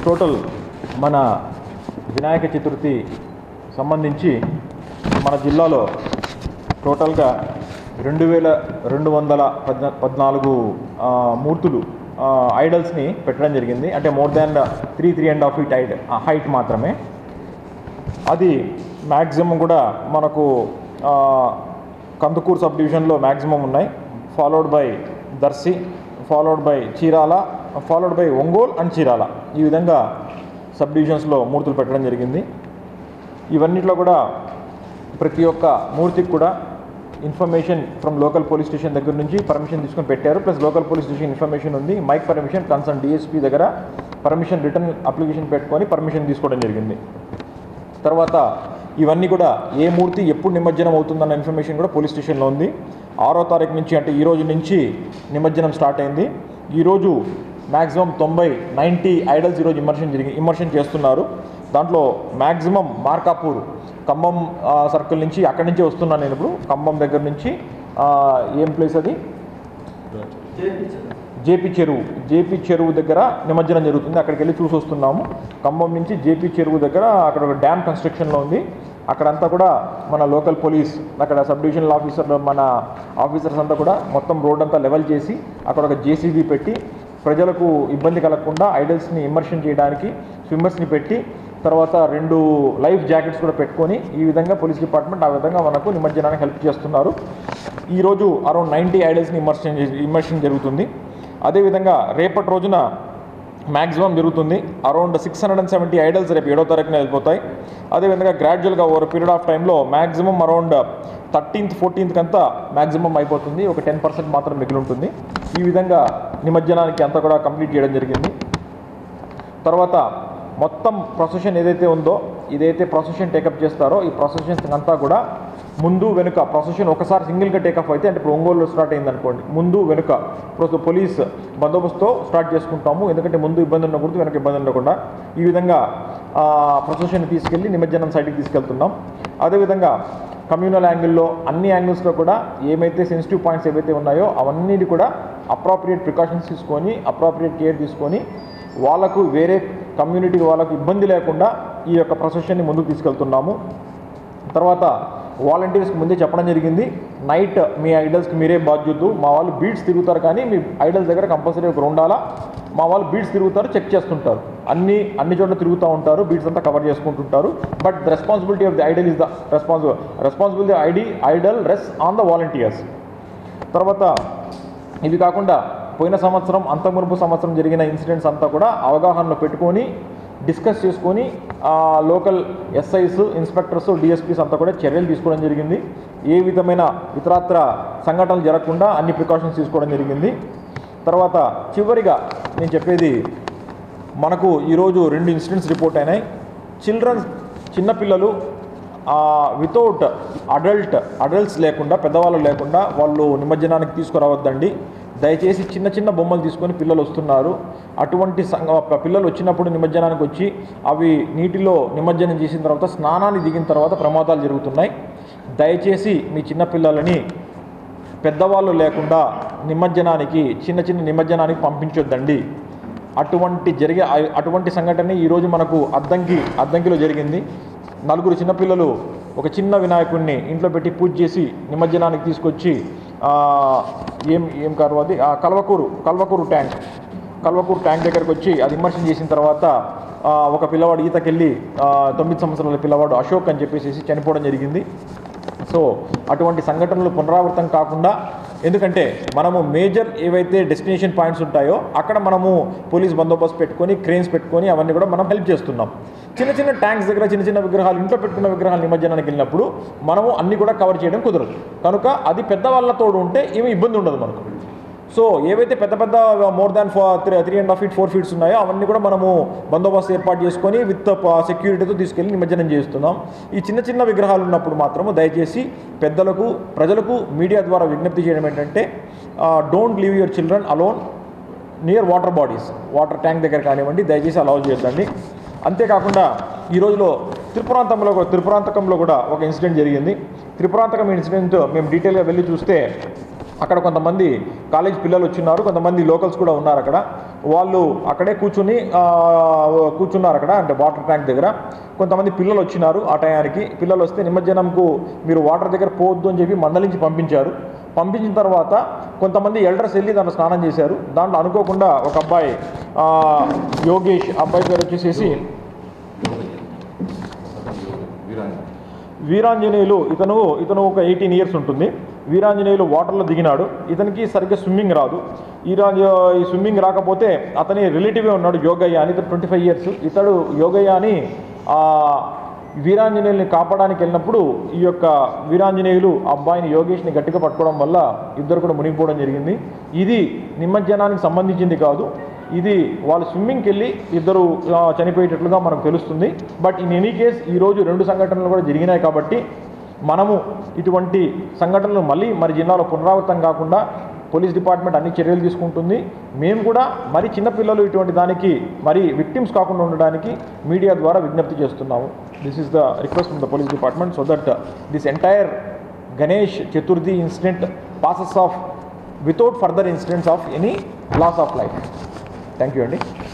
total మన వినాయక చతుర్థి సంబంధించి మన జిల్లాలో టోటల్గా రెండు వేల రెండు వందల పద్నా పద్నాలుగు ఆ, మూర్తులు ఆ, ఐడల్స్ని పెట్టడం జరిగింది అంటే more than three three and half feet height height మాత్రమే అది మ్యాక్సిమం కూడా మనకు ఆ, కందుకూరు సబ్ డివిజన్లో మ్యాక్సిమం ఉన్నాయి followed by Darsi followed by Chirala followed by Ongole and Chirala ఈ విధంగా సబ్ డివిజన్స్లో మూర్తులు పెట్టడం జరిగింది ఇవన్నిట్లో కూడా ప్రతి ఒక్క మూర్తికి కూడా information from local police station దగ్గర నుంచి పర్మిషన్ తీసుకొని పెట్టారు plus local police station information ఉంది మైక్ పర్మిషన్ కన్సర్న్ డిఎస్పీ దగ్గర పర్మిషన్ రిటర్న్ అప్లికేషన్ పెట్టుకొని పర్మిషన్ తీసుకోవడం జరిగింది తర్వాత ఇవన్నీ కూడా ఏ మూర్తి ఎప్పుడు నిమజ్జనం అవుతుందన్న ఇన్ఫర్మేషన్ కూడా పోలీస్ స్టేషన్లో ఉంది ఆరో తారీఖు నుంచి అంటే ఈ రోజు నుంచి నిమజ్జనం స్టార్ట్ అయింది ఈరోజు మ్యాక్సిమం తొంభై నైంటీ ఐడల్స్ ఈరోజు ఇమర్షన్ జరిగి ఇమర్షన్ చేస్తున్నారు దాంట్లో మ్యాక్సిమం మార్కాపూర్ ఖమ్మం ఆ, సర్కిల్ నుంచి అక్కడి నుంచి వస్తున్నాను నేను ఇప్పుడు ఖమ్మం దగ్గర నుంచి ఆ, ఏం ప్లేస్ అది జేపీ చెరువు జేపీ చెరువు దగ్గర నిమజ్జనం జరుగుతుంది అక్కడికి వెళ్ళి చూసి వస్తున్నాము ఖమ్మం నుంచి జేపీ చెరువు దగ్గర అక్కడ ఒక డ్యామ్ కన్స్ట్రక్షన్లో ఉంది అక్కడంతా కూడా మన లోకల్ పోలీస్ అక్కడ సబ్ డివిజనల్ ఆఫీసర్ మన ఆఫీసర్స్ అంతా కూడా మొత్తం రోడ్ అంతా లెవెల్ చేసి అక్కడ ఒక జేసీబీ పెట్టి ప్రజలకు ఇబ్బంది కలగకుండా ఐడల్స్ని ఇమర్షన్ చేయడానికి స్విమ్మర్స్ని పెట్టి తర్వాత రెండు లైఫ్ జాకెట్స్ కూడా పెట్టుకొని ఈ విధంగా పోలీస్ డిపార్ట్మెంట్ ఆ విధంగా మనకు నిమజ్జనానికి హెల్ప్ చేస్తున్నారు ఈరోజు అరౌండ్ నైంటీ ఐడల్స్ని ఇమర్షన్ ఇమర్షన్ జరుగుతుంది అదేవిధంగా రేపటి రోజున మ్యాక్సిమం జరుగుతుంది around six hundred and seventy idols రేపు ఏడో తారీఖున వెళ్ళిపోతాయి అదేవిధంగా గ్రాడ్యువల్గా ఓవర్ పీరియడ్ ఆఫ్ టైంలో మ్యాక్సిమం అరౌండ్ థర్టీన్త్ ఫోర్టీన్త్ అంతా మ్యాక్సిమం అయిపోతుంది ఒక టెన్ పర్సెంట్ మాత్రం మిగిలి ఉంటుంది ఈ విధంగా నిమజ్జనానికి అంతా కూడా కంప్లీట్ చేయడం జరిగింది తర్వాత మొత్తం ప్రొసెషన్ ఏదైతే ఉందో ఇదైతే ప్రొసెషన్ టేకప్ చేస్తారో ఈ ప్రొసెషన్స్ అంతా కూడా ముందు వెనుక ప్రొసెషన్ ఒకసారి సింగిల్గా టేకప్ అయితే అంటే ఇప్పుడు ఒంగోలులో స్టార్ట్ అయింది అనుకోండి ముందు వెనుక ఇప్పుడు పోలీస్ బందోబస్తుతో స్టార్ట్ చేసుకుంటాము ఎందుకంటే ముందు ఇబ్బంది ఉండకూడదు వెనక ఇబ్బంది ఉండకుండా ఈ విధంగా ప్రొసెషన్ తీసుకెళ్ళి నిమజ్జనం సైడ్కి తీసుకెళ్తున్నాం అదేవిధంగా కమ్యూనల్ యాంగిల్లో అన్ని యాంగిల్స్లో కూడా ఏమైతే సెన్సిటివ్ పాయింట్స్ ఏవైతే ఉన్నాయో అవన్నీ కూడా అప్రాప్రియేట్ ప్రికాషన్స్ తీసుకొని అప్రాప్రియేట్ కేర్ తీసుకొని వాళ్ళకు వేరే కమ్యూనిటీ వాళ్ళకు ఇబ్బంది లేకుండా ఈ యొక్క ప్రొసెషన్ని ముందుకు తీసుకెళ్తున్నాము తర్వాత వాలంటీర్స్కి ముందే చెప్పడం జరిగింది నైట్ మీ ఐడల్స్కి మీరే బాధ్యత మా వాళ్ళు బీట్స్ తిరుగుతారు కానీ మీ ఐడల్స్ దగ్గర కంపల్సరీ ఒకరు ఉండాలా మా వాళ్ళు బీట్స్ తిరుగుతారు చెక్ చేస్తుంటారు అన్ని అన్ని చోట్ల తిరుగుతూ ఉంటారు బీట్స్ అంతా కవర్ చేసుకుంటుంటారు but the responsibility of the idol is the responsible responsibility id idol res on the volunteers తర్వాత ఇవి కాకుండా పోయిన సంవత్సరం అంతమునుపు సంవత్సరం జరిగిన ఇన్సిడెంట్స్ అంతా కూడా అవగాహనలో పెట్టుకొని డిస్కస్ చేసుకొని ఆ, లోకల్ ఎస్ఐస్ ఇన్స్పెక్టర్స్ డిఎస్పీస్ అంతా కూడా చర్యలు తీసుకోవడం జరిగింది ఏ విధమైన ఇతరత్ర సంఘటనలు జరగకుండా అన్ని ప్రికాషన్స్ తీసుకోవడం జరిగింది తర్వాత చివరిగా నేను చెప్పేది మనకు ఈరోజు రెండు ఇన్సిడెంట్స్ రిపోర్ట్ అయినాయి చిల్డ్రన్స్ చిన్నపిల్లలు వితౌట్ అడల్ట్ అడల్ట్స్ లేకుండా పెద్దవాళ్ళు లేకుండా వాళ్ళు నిమజ్జనానికి తీసుకురావద్దండి దయచేసి చిన్న చిన్న బొమ్మలు తీసుకొని పిల్లలు వస్తున్నారు అటువంటి సంఘ ప- పిల్లలు వచ్చినప్పుడు నిమజ్జనానికి వచ్చి అవి నీటిలో నిమజ్జనం చేసిన తర్వాత స్నానాన్ని దిగిన తర్వాత ప్రమాదాలు జరుగుతున్నాయి దయచేసి మీ చిన్న పిల్లలని పెద్దవాళ్ళు లేకుండా నిమజ్జనానికి చిన్న చిన్న నిమజ్జనానికి పంపించొద్దండి అటువంటి జరిగే అ- అటువంటి సంఘటన ఈరోజు మనకు అద్దంకి అద్దంకిలో జరిగింది నలుగురు చిన్నపిల్లలు ఒక చిన్న వినాయకుడిని ఇంట్లో పెట్టి పూజ చేసి నిమజ్జనానికి తీసుకొచ్చి ఆ, ఏం ఏం కారు అది ఆ, కల్వకూరు కల్వకూరు ట్యాంక్ కల్వకూరు ట్యాంక్ దగ్గరకు వచ్చి అది ఇమర్షన్ చేసిన తర్వాత ఆ, ఒక పిల్లవాడు ఈతకెళ్ళి ఆ, తొమ్మిది సంవత్సరాల పిల్లవాడు అశోక్ అని చెప్పేసి చనిపోవడం జరిగింది సో అటువంటి సంఘటనలు పునరావృతం కాకుండా ఎందుకంటే మనము మేజర్ ఏవైతే డెస్టినేషన్ పాయింట్స్ ఉంటాయో అక్కడ మనము పోలీస్ బందోబస్తు పెట్టుకొని క్రెయిన్స్ పెట్టుకొని అవన్నీ కూడా మనం హెల్ప్ చేస్తున్నాం చిన్న చిన్న ట్యాంక్స్ దగ్గర చిన్న చిన్న విగ్రహాలు ఇంట్లో పెట్టుకున్న విగ్రహాలు నిమజ్జనానికి వెళ్ళినప్పుడు మనము అన్ని కూడా కవర్ చేయడం కుదరదు కనుక అది పెద్దవాళ్ళ తోడు ఉంటే ఏమీ ఇబ్బంది ఉండదు మనకు సో ఏవైతే పెద్ద పెద్ద more than four three three and half feet four feets ఉన్నాయో అవన్నీ కూడా మనము బందోబస్తు ఏర్పాటు చేసుకొని విత్ సెక్యూరిటీతో తీసుకెళ్ళి నిమజ్జనం చేస్తున్నాం ఈ చిన్న చిన్న విగ్రహాలు ఉన్నప్పుడు మాత్రము దయచేసి పెద్దలకు ప్రజలకు మీడియా ద్వారా విజ్ఞప్తి చేయడం ఏంటంటే don't leave your children alone near water bodies water tank దగ్గర కానివ్వండి దయచేసి అలౌ చేయొద్దండి అంతేకాకుండా ఈ రోజులో త్రిపురాంతంలో కూడా త్రిపురాంతకంలో కూడా ఒక ఇన్సిడెంట్ జరిగింది త్రిపురాంతకం ఇన్సిడెంట్ మేము డీటెయిల్గా వెళ్ళి చూస్తే అక్కడ కొంతమంది కాలేజ్ పిల్లలు వచ్చినారు కొంతమంది లోకల్స్ కూడా ఉన్నారు అక్కడ వాళ్ళు అక్కడే కూర్చుని ఆ, కూర్చున్నారు అక్కడ అంటే వాటర్ ట్యాంక్ దగ్గర కొంతమంది పిల్లలు వచ్చినారు ఆ టయానికి పిల్లలు వస్తే నిమజ్జనంకు మీరు వాటర్ దగ్గర పోవద్దు అని చెప్పి మందలించి పంపించారు పంపించిన తర్వాత కొంతమంది ఎల్డర్స్ వెళ్ళి దాంట్లో స్నానం చేశారు దాంట్లో అనుకోకుండా ఒక అబ్బాయి ఆ, యోగేష్ అబ్బాయి పేరు వచ్చేసేసి వీరాంజనేయులు ఇతను ఇతను ఒక ఎయిటీన్ ఇయర్స్ ఉంటుంది వీరాంజనేయులు వాటర్లో దిగినాడు ఇతనికి సరిగ్గా స్విమ్మింగ్ రాదు ఈ రాజు ఈ స్విమ్మింగ్ రాకపోతే అతని రిలేటివే ఉన్నాడు యోగయ్య అని ఇతను ట్వంటీ ఫైవ్ ఇయర్స్ ఇతడు యోగయ్య అని ఆ, వీరాంజనేయుల్ని కాపాడడానికి వెళ్ళినప్పుడు ఈ యొక్క వీరాంజనేయులు ఆ అబ్బాయిని యోగేష్ని గట్టిగా పట్టుకోవడం వల్ల ఇద్దరు కూడా మునిగిపోవడం జరిగింది ఇది నిమజ్జనానికి సంబంధించింది కాదు ఇది వాళ్ళు స్విమ్మింగ్కి వెళ్ళి ఇద్దరు ఆ, చనిపోయేటట్లుగా మనకు తెలుస్తుంది బట్ ఇన్ ఎనీ కేస్ ఈరోజు రెండు సంఘటనలు కూడా జరిగినాయి కాబట్టి మనము ఇటువంటి సంఘటనలు మళ్ళీ మరి జిల్లాలో పునరావృతం కాకుండా పోలీస్ డిపార్ట్మెంట్ అన్ని చర్యలు తీసుకుంటుంది మేము కూడా మరి చిన్నపిల్లలు ఇటువంటి దానికి మరి విక్టిమ్స్ కాకుండా ఉండడానికి మీడియా ద్వారా విజ్ఞప్తి చేస్తున్నాము this is the request from the police department so that this entire Ganesh Chaturthi incident passes off without further incidents of any loss of life thank you అండి